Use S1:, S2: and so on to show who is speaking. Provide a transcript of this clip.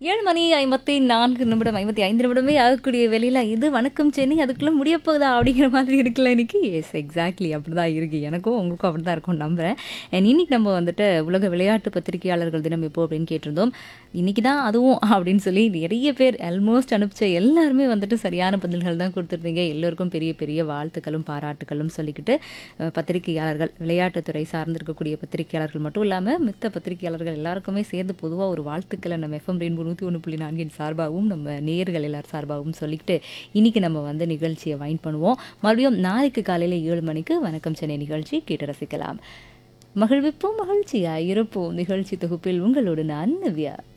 S1: ஏழு மணி ஐம்பத்தி நான்கு நிமிடம் ஐம்பத்தி ஐந்து நிமிடமே ஆகக்கூடிய வெளியில் இது வணக்கம் சென்னை அதுக்குள்ளே முடிய போகுதா அப்படிங்கிற மாதிரி இருக்குல்ல இன்னைக்கு எஸ் எக்ஸாக்ட்லி அப்படி தான் இருக்குது எனக்கும் உங்களுக்கும் அப்படி தான் இருக்கும் நம்புகிறேன் அண்ட் இன்னைக்கு நம்ம வந்துட்டு உலக விளையாட்டு பத்திரிகையாளர்கள் தினம் எப்போ அப்படின்னு கேட்டிருந்தோம் இன்னைக்கு தான் அதுவும் அப்படின்னு சொல்லி நிறைய பேர் ஆல்மோஸ்ட் அனுப்பிச்ச எல்லாருமே வந்துட்டு சரியான பதில்கள் தான் கொடுத்துருந்தீங்க எல்லோருக்கும் பெரிய பெரிய வாழ்த்துக்களும் பாராட்டுகளும் சொல்லிக்கிட்டு அஹ், பத்திரிகையாளர்கள் விளையாட்டுத்துறை சார்ந்திருக்கக்கூடிய பத்திரிகையாளர்கள் மட்டும் இல்லாமல் மித்த பத்திரிகையாளர்கள் எல்லாருக்குமே சேர்ந்து பொதுவாக ஒரு வாழ்த்துக்களை நம்ம எஃப்எம் ரெயின்போ நூற்றி ஒன்று புள்ளி நான்கின் சார்பாகவும் நம்ம நேயர்கள் எல்லார் சார்பாகவும் சொல்லிக்கிட்டு இன்னைக்கு நம்ம வந்து நிகழ்ச்சியை வைன் பண்ணுவோம் மறுபடியும் நாளைக்கு காலையில் ஏழு மணிக்கு வணக்கம் சென்னை நிகழ்ச்சி கேட்டு ரசிக்கலாம் மகிழ்விப்போம் மகிழ்ச்சியா இருப்போம் நிகழ்ச்சி தொகுப்பில் உங்களோடு நான் நவ்யா